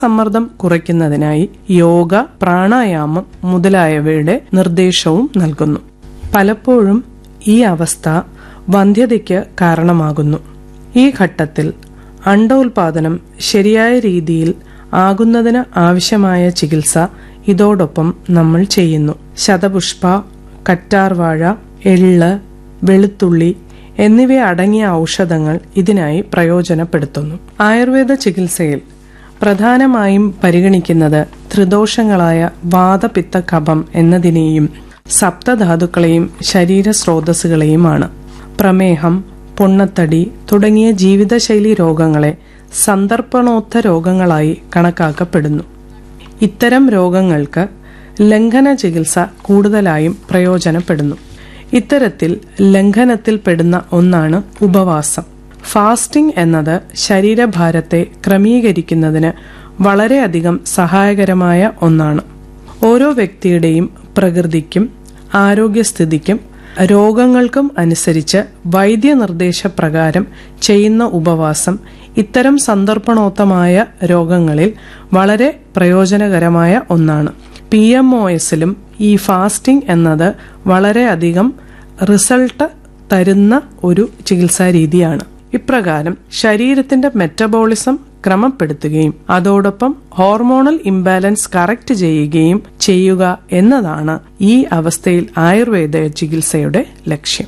സമ്മർദ്ദം കുറയ്ക്കുന്നതിനായി യോഗ പ്രാണായാമം മുതലായവയുടെ നിർദ്ദേശവും നൽകുന്നു പലപ്പോഴും ഈ അവസ്ഥ വന്ധ്യതയ്ക്ക് കാരണമാകുന്നു ഈ ഘട്ടത്തിൽ അണ്ടോൽപാദനം ശരിയായ രീതിയിൽ ആകുന്നതിന് ആവശ്യമായ ചികിത്സ ഇതോടൊപ്പം നമ്മൾ ചെയ്യുന്നു ശതപുഷ്പ കറ്റാർവാഴ എള്ള് വെളുത്തുള്ളി എന്നിവ അടങ്ങിയ ഔഷധങ്ങൾ ഇതിനായി പ്രയോജനപ്പെടുത്തുന്നു ആയുർവേദ ചികിത്സയിൽ പ്രധാനമായും പരിഗണിക്കുന്നത് ത്രിദോഷങ്ങളായ വാതപിത്ത കഫം എന്നതിനെയും സപ്തധാതുക്കളെയും ശരീര സ്രോതസ്സുകളെയുമാണ് പ്രമേഹം പൊണ്ണത്തടി തുടങ്ങിയ ജീവിതശൈലി രോഗങ്ങളെ സന്ദർപ്പണോത്ത രോഗങ്ങളായി കണക്കാക്കപ്പെടുന്നു ഇത്തരം രോഗങ്ങൾക്ക് ലംഘന ചികിത്സ കൂടുതലായും പ്രയോജനപ്പെടുന്നു ഇത്തരത്തിൽ ലംഘനത്തിൽപ്പെടുന്ന ഒന്നാണ് ഉപവാസം ഫാസ്റ്റിംഗ് എന്നത് ശരീരഭാരത്തെ ക്രമീകരിക്കുന്നതിന് വളരെയധികം സഹായകരമായ ഒന്നാണ് ഓരോ വ്യക്തിയുടെയും പ്രകൃതിക്കും ആരോഗ്യസ്ഥിതിക്കും രോഗങ്ങൾക്കും അനുസരിച്ച് വൈദ്യനിർദ്ദേശപ്രകാരം ചെയ്യുന്ന ഉപവാസം ഇത്തരം സന്ദർഭണോത്തമായ രോഗങ്ങളിൽ വളരെ പ്രയോജനകരമായ ഒന്നാണ് പി എം ഒ എസിലും ഈ ഫാസ്റ്റിംഗ് എന്നത് വളരെയധികം റിസൾട്ട് തരുന്ന ഒരു ചികിത്സാ രീതിയാണ് ഇപ്രകാരം ശരീരത്തിന്റെ മെറ്റബോളിസം ക്രമപ്പെടുത്തുകയും അതോടൊപ്പം ഹോർമോണൽ ഇംബാലൻസ് കറക്റ്റ് ചെയ്യുകയും ചെയ്യുക എന്നതാണ് ഈ അവസ്ഥയിൽ ആയുർവേദ ചികിത്സയുടെ ലക്ഷ്യം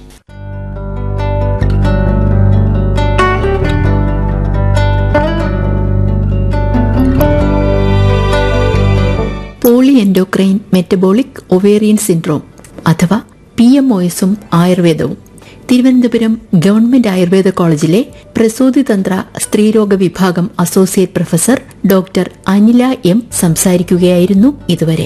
poly endocrine metabolic ovarian syndrome അഥവാ പി എം ഒ എസും ആയുർവേദവും തിരുവനന്തപുരം ഗവൺമെന്റ് ആയുർവേദ കോളേജിലെ പ്രസൂതിതന്ത്ര സ്ത്രീരോഗ വിഭാഗം associate professor doctor Anila M സംസാരിക്കുകയായിരുന്നു ഇതുവരെ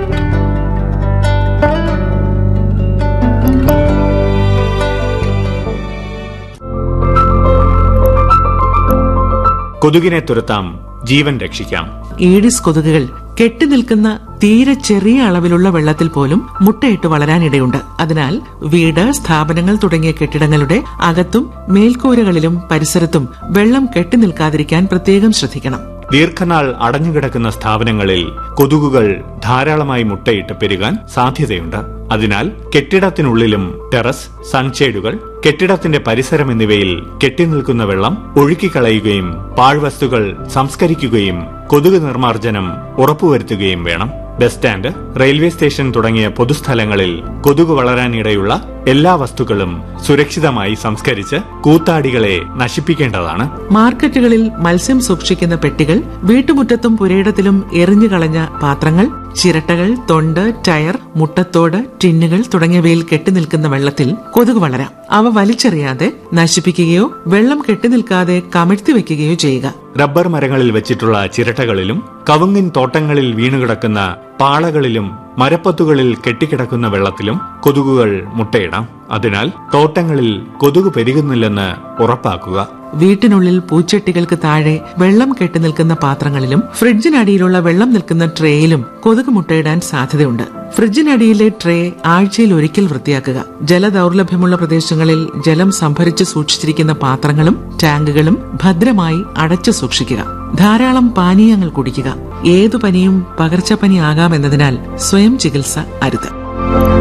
കൊതുകിനെ തുരത്താം ജീവൻ രക്ഷിക്കാം ഈഡിസ് കൊതുകുകൾ കെട്ടിനിൽക്കുന്ന തീരെ ചെറിയ അളവിലുള്ള വെള്ളത്തിൽ പോലും മുട്ടയിട്ട് വളരാനിടയുണ്ട് അതിനാൽ വീട് സ്ഥാപനങ്ങൾ തുടങ്ങിയ കെട്ടിടങ്ങളുടെ അകത്തും മേൽക്കൂരകളിലും പരിസരത്തും വെള്ളം കെട്ടിനിൽക്കാതിരിക്കാൻ പ്രത്യേകം ശ്രദ്ധിക്കണം ദീർഘനാൾ അടഞ്ഞുകിടക്കുന്ന സ്ഥാപനങ്ങളിൽ കൊതുകുകൾ ധാരാളമായി മുട്ടയിട്ട് പെരുകാൻ സാധ്യതയുണ്ട് അതിനാൽ കെട്ടിടത്തിനുള്ളിലും ടെറസ് സൺഷേഡുകൾ കെട്ടിടത്തിന്റെ പരിസരം എന്നിവയിൽ കെട്ടിനിൽക്കുന്ന വെള്ളം ഒഴുക്കിക്കളയുകയും പാഴ്വസ്തുക്കൾ സംസ്കരിക്കുകയും കൊതുക് നിർമ്മാർജ്ജനം ഉറപ്പുവരുത്തുകയും വേണം ബസ് സ്റ്റാൻഡ് റെയിൽവേ സ്റ്റേഷൻ തുടങ്ങിയ പൊതുസ്ഥലങ്ങളിൽ കൊതുക് വളരാനിടയുള്ള എല്ലാ വസ്തുക്കളും സുരക്ഷിതമായി സംസ്കരിച്ച് കൂത്താടികളെ നശിപ്പിക്കേണ്ടതാണ് മാർക്കറ്റുകളിൽ മത്സ്യം സൂക്ഷിക്കുന്ന പെട്ടികൾ വീട്ടുമുറ്റത്തും പുരയിടത്തിലും എറിഞ്ഞു കളഞ്ഞ പാത്രങ്ങൾ ചിരട്ടകൾ തൊണ്ട് ടയർ മുട്ടത്തോട് ടിന്നുകൾ തുടങ്ങിയവയിൽ കെട്ടിനിൽക്കുന്ന വെള്ളത്തിൽ കൊതുക് വളരാം അവ വലിച്ചെറിയാതെ നശിപ്പിക്കുകയോ വെള്ളം കെട്ടിനിൽക്കാതെ കമിഴ്ത്തി വെക്കുകയോ ചെയ്യുക റബ്ബർ മരങ്ങളിൽ വെച്ചിട്ടുള്ള ചിരട്ടകളിലും കവുങ്ങിൻ തോട്ടങ്ങളിൽ വീണുകിടക്കുന്ന പാളകളിലും മരപ്പത്തുകളിൽ കെട്ടിക്കിടക്കുന്ന വെള്ളത്തിലും കൊതുകുകൾ മുട്ടയിടാം അതിനാൽ തോട്ടങ്ങളിൽ കൊതുക് പെരുകുന്നില്ലെന്ന് ഉറപ്പാക്കുക വീട്ടിനുള്ളിൽ പൂച്ചട്ടികൾക്ക് താഴെ വെള്ളം കെട്ടിനിൽക്കുന്ന പാത്രങ്ങളിലും ഫ്രിഡ്ജിനടിയിലുള്ള വെള്ളം നിൽക്കുന്ന ട്രേയിലും കൊതുക് മുട്ടയിടാൻ സാധ്യതയുണ്ട് ഫ്രിഡ്ജിനടിയിലെ ട്രേ ആഴ്ചയിൽ ഒരിക്കൽ വൃത്തിയാക്കുക ജലദൗർലഭ്യമുള്ള പ്രദേശങ്ങളിൽ ജലം സംഭരിച്ച് സൂക്ഷിച്ചിരിക്കുന്ന പാത്രങ്ങളും ടാങ്കുകളും ഭദ്രമായി അടച്ചു സൂക്ഷിക്കുക ധാരാളം പാനീയങ്ങൾ കുടിക്കുക ഏതു പനിയും പകർച്ചപ്പനി ആകാമെന്നതിനാൽ സ്വയം ചികിത്സ അരുത്